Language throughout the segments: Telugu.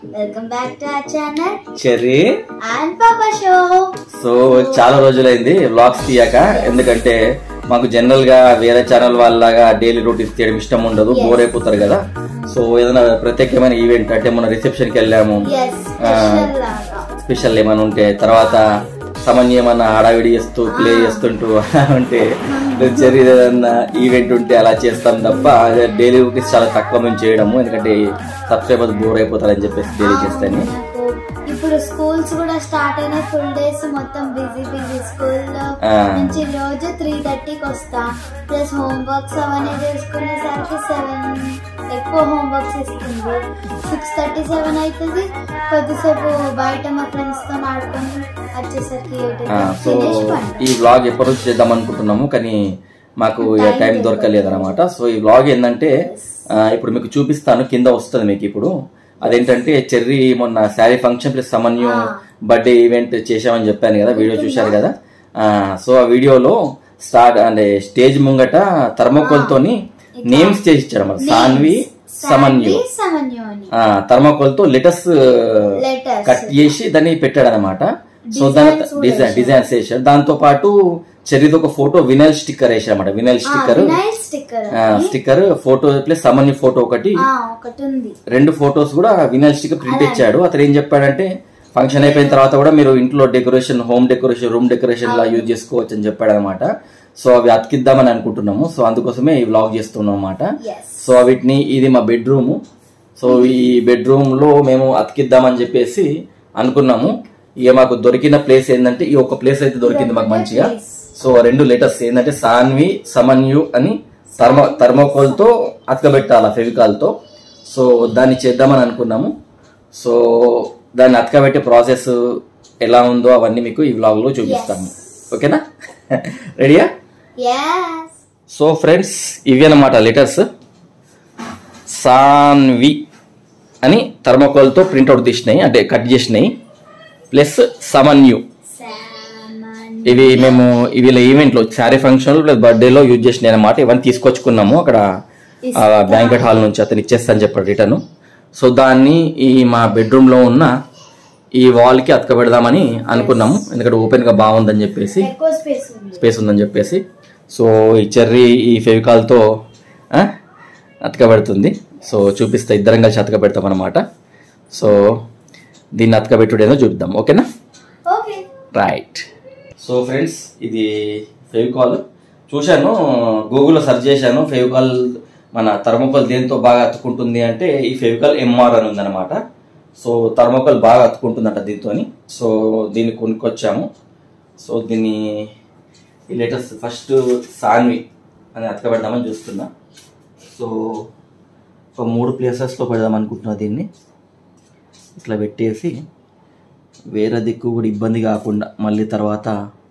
Welcome back to our channel Cherry and పాపా షో సో చాలా రోజులైంది వ్లాగ్స్ తీయక ఎందుకంటే మాకు జనరల్ గా వేరే ఛానల్ వాళ్ళలాగా డైలీ రొటీన్స్ తీయడం ఇష్టం ఉండదు Yes. బోర్ అయిపోతారు కదా సో ఏదైనా ప్రత్యేకమైన ఈవెంట్ అంటే మన రిసెప్షన్ కి వెళ్ళాము ఎస్ ఆ. స్పెషల్ లాగా స్పెషల్ ఏమైనా ఉంటే తర్వాత సమన్య ఏమన్నా హడావిడి చేస్తూ ప్లే చేస్తుంటూ అలా ఉంటే చెర్రీ ఏదన్నా ఈవెంట్ ఉంటే అలా చేస్తాం తప్ప డైలీ రొటీన్స్ చాలా తక్కువ మేము చేయడము ఎందుకంటే సబ్స్క్రైబర్స్ బోర్ అయిపోతారని చెప్పేసి డైలీ చేస్తాను నాకు ఇప్పుడు స్కూల్స్ కూడా స్టార్ట్ అయినాయి ఫుల్ డేస్ మొత్తం బిజీ బిజీ స్కూల్లో ఆ. నుంచి రోజు త్రీ థర్టీకి వస్తా ప్లస్ హోంవర్క్స్ అవన్నీ చేసుకునేసరికి సెవెన్ ఎక్కువ హోంవర్క్స్ ఇస్తుంది సిక్స్ థర్టీ సెవెన్ అవుతుంది కొద్దిసేపు బయట మా ఫ్రెండ్స్ తో ఆడుకొని వచ్చేసరికి eight ఆ, అవుతుంది. సో తినేసి పండు. ఈ వ్లాగ్ ఎప్పటి నుంచి చేద్దాం అనుకుంటున్నాము కానీ మాకు ఇక Time టైం దొరకలేదు. దొరకలేదు అనమాట సో ఈ వ్లాగ్ ఏంటంటే ఆ, ఇప్పుడు మీకు చూపిస్తాను కింద వస్తుంది మీకు ఇప్పుడు అదేంటంటే చెర్రీ మొన్న శారీ ఫంక్షన్ ప్లస్ సమన్యు ఆ. బర్త్డే ఈవెంట్ చేశామని చెప్పాను కదా వీడియో చూశారు కదా ఆ, సో ఆ వీడియోలో స్టార్ట్ అంటే స్టేజ్ ముంగట థర్మోకోల్ తోని నేమ్స్ చేసి ఇచ్చాడు అన్నమాట సాన్వి సమన్యు సాన్వి, సమన్యు అని థర్మోకోల్ తో లెటర్స్ లెటర్స్ కట్ చేసి దాన్ని పెట్టాడు అనమాట సో దాని Designs కూడా డిజైన్ వేశాడు. డిజైన్స్ వేసాడు దాంతో పాటు చెర్రీతో ఒక ఫోటో వినల్ స్టిక్కర్ వేసాడు అనమాట vinyl sticker vinyl sticker sticker photo plus Samanya photo ఒకటి ఒకటి ఉంది రెండు ఫొటోస్ కూడా వినల్ స్టిక్కర్ ప్రింట్ ఇచ్చాడు అతను ఏం చెప్పాడంటే ఫంక్షన్ అయిపోయిన తర్వాత కూడా మీరు ఇంట్లో decoration home decoration room decoration లా యూజ్ చేసుకోవచ్చు అని చెప్పాడు అనమాట సో అవి అతికిద్దామని అనుకుంటున్నాము సో అందుకోసమే ఈ వ్లాగ్ చేస్తున్నాం అనమాట ఎస్ సో వీటిని ఇది మా బెడ్రూమ్ సో ఈ బెడ్రూమ్ లో మేము అతికిద్దామని చెప్పేసి అనుకున్నాము ఇక మాకు దొరికిన ప్లేస్ ఏంటంటే ఈ ఒక ప్లేస్ అయితే దొరికింది మాకు మంచిగా place. సో రెండు లెటర్స్ ఏంటంటే సాన్వి సమన్యు అని థర్మో థర్మోకోల్ తో అతకబెట్టాలి ఫెవికాల్ తో సో దాన్ని చేద్దామని అనుకున్నాము సో దాన్ని అతకబెట్టే ప్రాసెస్ ఎలా ఉందో అవన్నీ మీకు ఈ వ్లాగ్ లో చూపిస్తాము ఓకేనా రెడీయా ఎస్ సో ఫ్రెండ్స్ ఇవి అన్నమాట లెటర్స్ సాన్వి అని థర్మోకోల్తో ప్రింట్అవుట్ తీసినాయి అంటే కట్ చేసినాయి ప్లస్ సమన్యు సామన్ ఇవి మేము ఇవి ఈవెంట్లో శారీ ఫంక్షన్ ప్లస్ బర్త్డేలో యూజ్ చేసినాయి అనమాట ఇవన్నీ తీసుకొచ్చుకున్నాము అక్కడ బ్యాంకెట్ హాల్ నుంచి అతను ఇచ్చేస్తాను చెప్పాడు రిటర్న్ సో దాన్ని ఈ మా బెడ్రూమ్ లో ఉన్న ఈ వాల్ కి అతకబెడదామని అనుకున్నాము ఎందుకంటే ఓపెన్ గా బాగుందని చెప్పేసి ఎక్కువ స్పేస్ ఉంది స్పేస్ ఉందని చెప్పేసి సో ఈ చెర్రీ ఈ ఫెవికాల్తో ఆ, అతకబెడుతుంది సో చూపిస్తే ఇద్దరం కలిసి అతకబెడతాం అనమాట సో దీన్ని అతకబెట్టుడేదో చూపిద్దాం ఓకేనా ఓకే రైట్ సో ఫ్రెండ్స్ ఇది ఫెవికాల్ చూశాను గూగుల్లో సెర్చ్ చేశాను ఫెవికాల్ మన థర్మోకాల్ దేంతో బాగా అతుకుంటుంది అంటే ఈ ఫెవికాల్ ఎంఆర్ అని ఉందన్నమాట సో థర్మోకాల్ బాగా అతుకుంటుందంట దీంతో సో దీన్ని కొనుక్కొచ్చాము సో దీన్ని ఈ లేటెస్ట్ ఫస్ట్ సాన్వి అని అతకబెడదామని చూస్తున్నా సో ఒక మూడు ప్లేసెస్లో పెడదాం అనుకుంటున్నా దీన్ని ఇట్లా పెట్టేసి వేరే దిక్కు కూడా ఇబ్బంది కాకుండా మళ్ళీ తర్వాత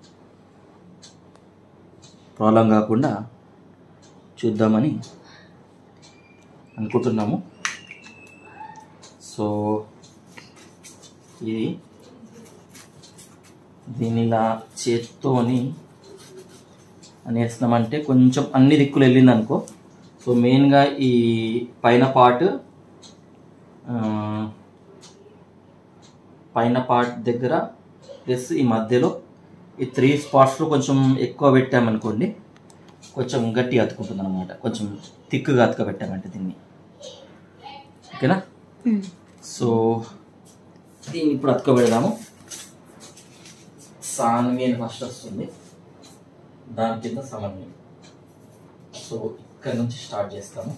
ప్రాబ్లం కాకుండా చూద్దామని అనుకుంటున్నాము సో ఇది దీన్ని ఇలా చేత్తోని అనేసినామంటే కొంచెం అన్ని దిక్కులు వెళ్ళింది అనుకో సో మెయిన్గా ఈ పైన పార్ట్ పైన పార్ట్ దగ్గర ప్లస్ ఈ మధ్యలో ఈ త్రీ స్పాట్స్లో కొంచెం ఎక్కువ పెట్టామనుకోండి కొంచెం గట్టిగా అతుకుంటుంది అనమాట కొంచెం థిక్గా అతుక పెట్టామంటే దీన్ని ఓకేనా సో దీన్ని ఇప్పుడు అతుక పెడదాము సాన్వి అని ఫస్ట్ వస్తుంది దాని కింద సమన్వయం సో ఇక్కడ నుంచి స్టార్ట్ చేస్తాము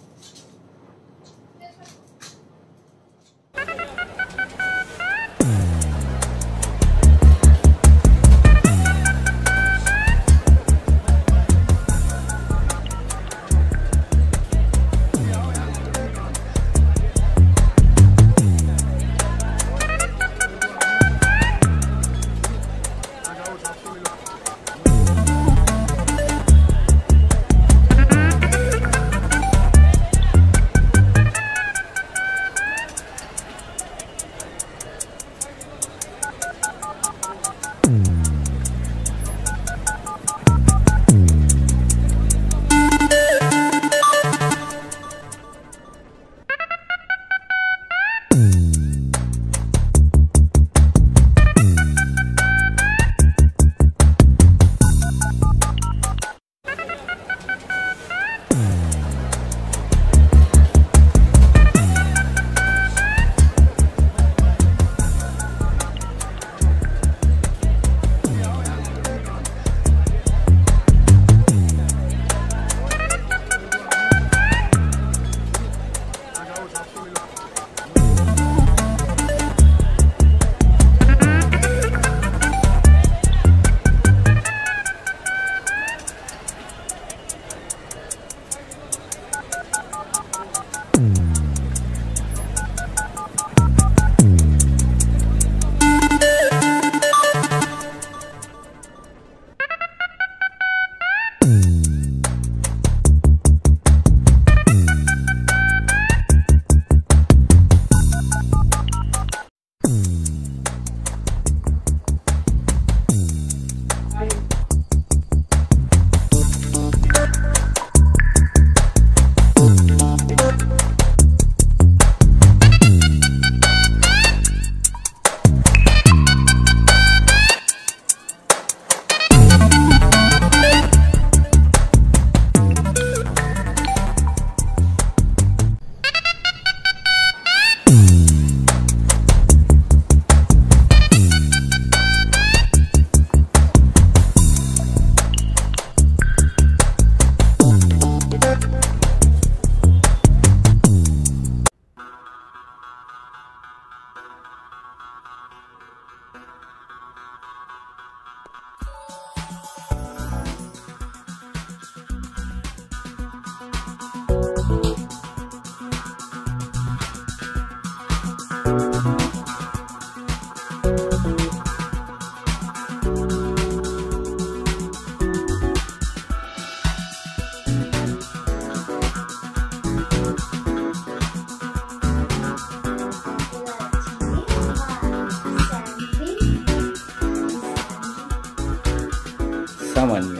సామాన్య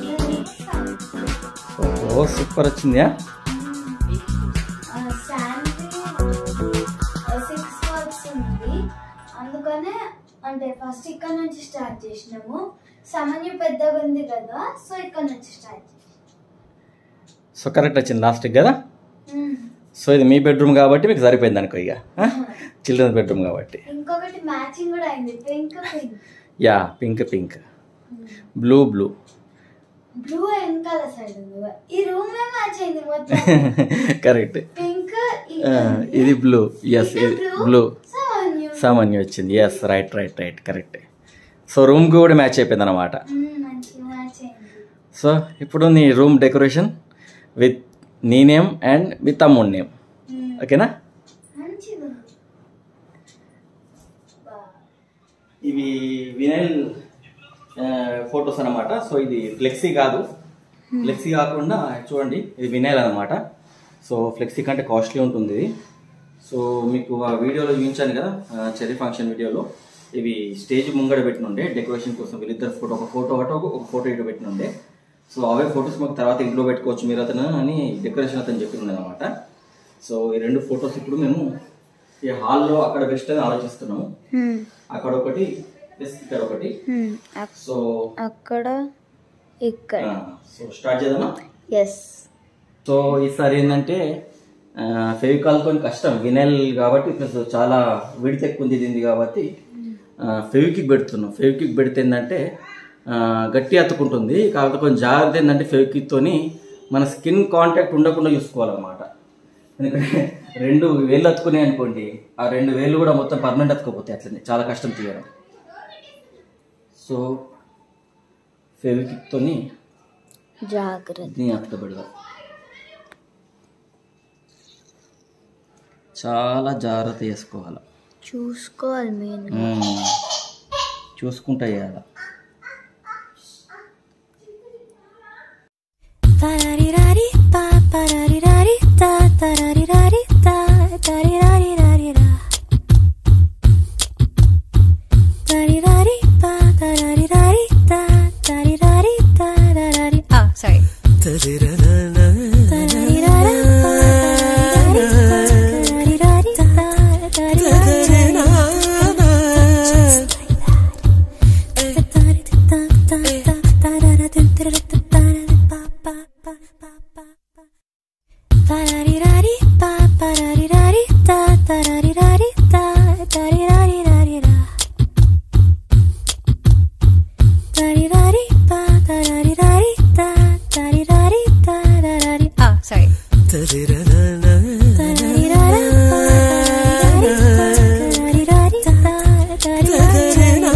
ఓ సూపర్ వచ్చిందా సిక్స్ మార్క్స్ ఉంది అందుకనే అంటే ఫస్ట్ ఇక్కడ నుంచి స్టార్ట్ చేసినాము సమన్యు పెద్దగా ఉంది కదా సో ఇక్కడ నుంచి స్టార్ట్ సో కరెక్ట్ వచ్చింది లాస్ట్కి కదా చేసినాం సో ఇది మీ బెడ్రూమ్ కాబట్టి మీకు సరిపోయింది అనుకో ఇక చిల్డ్రన్స్ బెడ్రూమ్ కాబట్టి ఇంకొకటి మ్యాచింగ్ కూడా అయింది pink pink yeah pink pink blue blue blue వెనకాల సైడ్ ఉంది ఈ రూమ్ మ్యాచ్ అయింది మొత్తం కరెక్ట్ పింక్ ఇది బ్లూ ఎస్ ఇది బ్లూ సమన్యు సామాన్య వచ్చింది yes right right right correct so రూమ్కి కూడా మ్యాచ్ అయిపోయింది అనమాట మంచిగా మ్యాచ్ అయింది సో ఇప్పుడు నీ రూమ్ డెకరేషన్ విత్ నీ నేమ్ అండ్ విత్ తమ్ముడ్ నేమ్ మ్మ్. ఓకేనా మంచిగా ఉంది బా. ఇవి వినైల్ ఫొటోస్ అన్నమాట సో ఇది ఫ్లెక్సీ కాదు ఫ్లెక్సీ కాకుండా చూడండి ఇది వినైల్ అనమాట సో ఫ్లెక్సీ కంటే కాస్ట్లీ ఉంటుంది ఇది సో మీకు ఆ వీడియోలో చూపించాను కదా చెరీ ఫంక్షన్ వీడియోలో ఇవి స్టేజ్ ముంగడ పెట్టినుండే డెకరేషన్ కోసం వీళ్ళిద్దరు ఫోటో ఒక ఫోటో అటు ఒక ఫోటో ఇటు పెట్టినుండే సో అవే ఫొటోస్ మాకు తర్వాత ఇంట్లో పెట్టుకోవచ్చు మీరు అతను అని డెకరేషన్ అతను చెప్పినుండే అనమాట సో ఈ రెండు ఫొటోస్ ఇప్పుడు మేము ఈ హాల్లో అక్కడ బెస్ట్ అని ఆలోచిస్తున్నాము అక్కడ ఒకటి ప్లస్ ఇక్కడ ఒకటి సో అక్కడ ఇక్కడ ఆ, సో స్టార్ట్ చేద్దామా ఎస్ సో ఈసారి ఏంటంటే ఫెవికాల్తో కష్టం వినైల్ కాబట్టి ప్లస్ చాలా విడితే ఎక్కువ ఉంది దీనిది కాబట్టి ఫెవికిక్ పెడుతున్నాం ఫెవికిక్ పెడితే ఏంటంటే ఆ, గట్టి అతుకుంటుంది కాకపోతే కొంచెం జాగ్రత్త ఏంటంటే ఫెవికిక్తోని మన స్కిన్ కాంటాక్ట్ ఉండకుండా చూసుకోవాలన్నమాట ఎందుకంటే రెండు వేళ్ళు అతుకున్నాయి అనుకోండి ఆ రెండు వేళ్ళు కూడా మొత్తం పర్మనెంట్ అతుకోపోతాయి అట్లనే చాలా కష్టం తీయడం సో ఫెవికిక్తోని జాగ్రత్త దీన్ని అక్కడ పెడదాం చాలా జాగ్రత్త చేసుకోవాలి చూసుకోవాలి మెయిన్ మ్మ్. చూసుకుంటా చేయాలి Pararirari, pa, pararirari, ta, tararirari, ta, tarirari-rari-ra. Tarirari, pa, tararirari, ta, tarirari, tararari. Oh, sorry. Tararirara, pa, tarirari, ta, tarirari, Pararirari, pa, pararirari, ta, tararirari, ta, tarirari-rari-ra. Tarirari, pa, tararirari, ta, tarirari, tararari. Oh, sorry. Tararirara, pa, tararirari, ta, tarirari,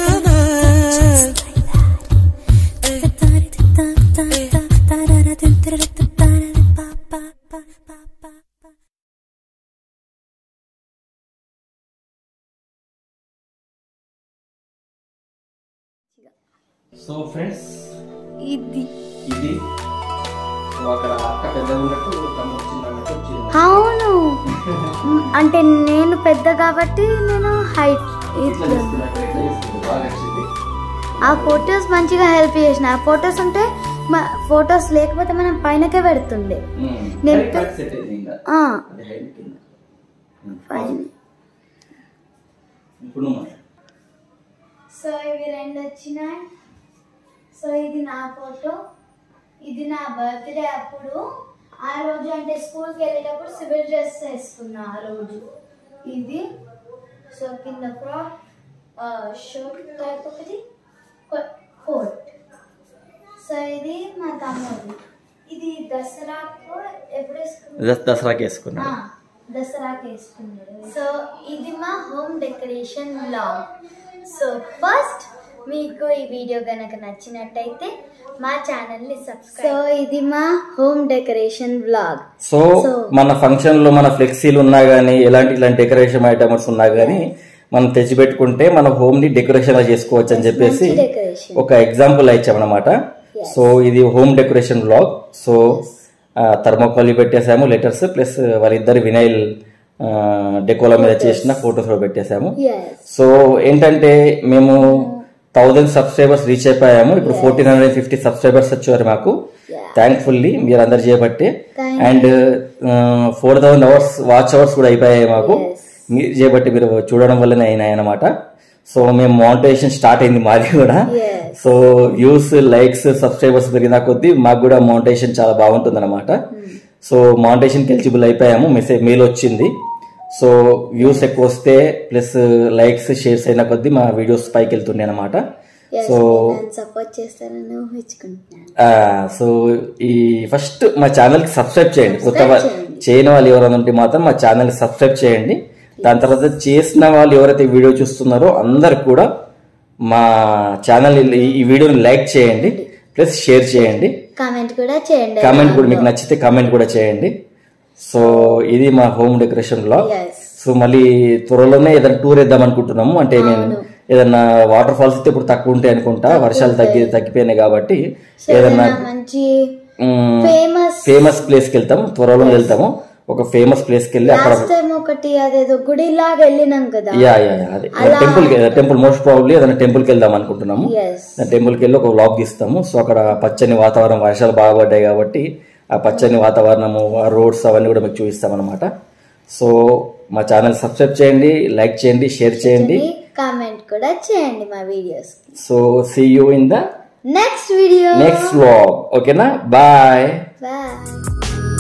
so friends ఇది ఇది సో అక్కడ అక్క పెద్ద ఉన్నట్టు తమ్ముడు చిన్న ఉన్నట్టు వచ్చింది అవును మ్, అంటే నేను పెద్ద కాబట్టి నేను హైట్ ఇట్లా చేస్తున్నట్టు ఇట్లా చేస్తుంది బాగా వచ్చింది ఆ ఫొటోస్ మంచిగా హెల్ప్ చేసిన ఆ ఫొటోస్ ఉంటే ఫొటోస్ లేకపోతే మనం పైనకే పెడుతుండే నేను పె- సెట్ అయింది ఇంకా ఆ, అది హైట్ కింద పైన ఇప్పుడు నువ్వు మాట్లాడు. సో ఇవి రెండు వచ్చినాయి సో ఇది నా ఫోటో ఇది నా బర్త్డే అప్పుడు ఆ రోజు అంటే స్కూల్కి వెళ్ళేటప్పుడు సివిల్ డ్రెస్ వేసుకున్నా ఆ రోజు ఇది సో కింద ఫ్రాక్ షర్ట్ టైప్ ఒకటి కోట్ సో ఇది మా తమ్ముడు ఇది దసరాకు ఎప్పుడు వేసుకున్నా దస్- దసరాకి వేసుకున్నాడు ఆ, దసరాకి వేసుకున్నాడు సో ఇది మా home decoration blog so first మీకు ఈ వీడియో కనుక నచ్చినట్టయితే మా ఛానల్ ని సబ్స్క్రైబ్ సో ఇది మా హోమ్ డెకరేషన్ బ్లాగ్ సో మన ఫంక్షన్ లో మన ఫ్లెక్సీలు ఉన్నా గానీ ఎలాంటి ఇలాంటి డెకరేషన్ ఐటమ్స్ ఉన్నా గానీ మనం తెచ్చిపెట్టుకుంటే మన హోమ్ ని డెకరేషన్ లా చేసుకోవచ్చు అని చెప్పేసి డెకరేషన్ ఒక ఎగ్జాంపుల్ ఇచ్చామన్నమాట సో ఇది home decoration blog so thermocol పెట్టేసాము లెటర్స్ ప్లస్ వాళ్ళిద్దరు వినైల్ డెకోల మీద చేసిన ఫొటోస్ కూడా పెట్టేశాము ఎస్ సో ఏంటంటే మేము థౌజండ్ సబ్స్క్రైబర్స్ రీచ్ అయిపోయాము ఇప్పుడు ఫోర్టీన్ హండ్రెడ్ ఫిఫ్టీ సబ్స్క్రైబర్స్ వచ్చారు మాకు Yeah. థ్యాంక్ఫుల్లీ మీరు అందరు చేయబట్టి Thank and four thousand hours watch hours కూడా అయిపోయాయి మాకు Yes. మీరు చేయబట్టి మీరు చూడడం వల్లనే అయినాయి అనమాట సో మేము మౌంటేషన్ స్టార్ట్ అయింది మాది కూడా Yes. So views likes subscribers పెరిగిన కొద్దీ మాకు కూడా మౌంటేషన్ చాలా బాగుంటుంది అనమాట సో మౌంటేషన్కి ఎలిజిబుల్ అయిపోయాము మెసేజ్ మెయిల్ వచ్చింది సో వ్యూస్ ఎక్కువ వస్తే ప్లస్ లైక్స్ షేర్స్ అయిన కొద్దీ మా వీడియోస్ పైకి వెళ్తున్నాయి అనమాట సో సపోర్ట్ చేస్తారని ఊహించుకుంటున్నాను సో ఈ ఫస్ట్ మా ఛానల్ కి సబ్స్క్రైబ్ చేయండి కొత్త వా- చేయండి. చేయని వాళ్ళు ఎవరైనా ఉంటే మాత్రం మా ఛానల్ సబ్స్క్రైబ్ చేయండి దాని తర్వాత చేసిన వాళ్ళు ఎవరైతే వీడియో చూస్తున్నారో అందరు కూడా మా ఛానల్ ఈ వీడియోని లైక్ చేయండి ప్లస్ షేర్ చేయండి కామెంట్ కూడా చేయండి కామెంట్ కూడా మీకు నచ్చితే కామెంట్ కూడా చేయండి సో ఇది మా హోమ్ డెకరేషన్ లో ఎస్ సో మళ్ళీ త్వరలోనే ఏదైనా టూర్ వేద్దాం అనుకుంటున్నాము అంటే మేము ఏదన్నా వాటర్ ఫాల్స్ అయితే ఇప్పుడు తక్కువ ఉంటాయి అనుకుంటా వర్షాలు తగ్గి తగ్గిపోయినాయి కాబట్టి ఏదన్నా మంచి ఫేమస్ ఫేమస్ ప్లేస్ కి వెళ్తాం త్వరలో వెళ్తాము ఒక ఫేమస్ ప్లేస్ కి వెళ్ళి అక్కడ లాస్ట్ టైం ఒకటి అదేదో గుడి లాగా వెళ్ళినాం కదా యా యా యా, అదే టెంపుల్ టెంపుల్ మోస్ట్ ప్రాబ్లీ ఏదైనా టెంపుల్ కి వెళ్దాం అనుకుంటున్నాము ఎస్ టెంపుల్ కి వెళ్ళి ఒక వ్లాగ్ తీస్తాము సో అక్కడ పచ్చని వాతావరణం వర్షాలు బాగా పడ్డాయి కాబట్టి ఆ పచ్చని వాతావరణము ఆ రోడ్స్ అవన్నీ కూడా మీకు చూపిస్తాం అనమాట సో మా ఛానల్ సబ్స్క్రైబ్ చేయండి లైక్ చేయండి షేర్ చేయండి కామెంట్ కూడా చేయండి మా videos so see you in the next video next vlog ఓకేనా బాయ్ బాయ్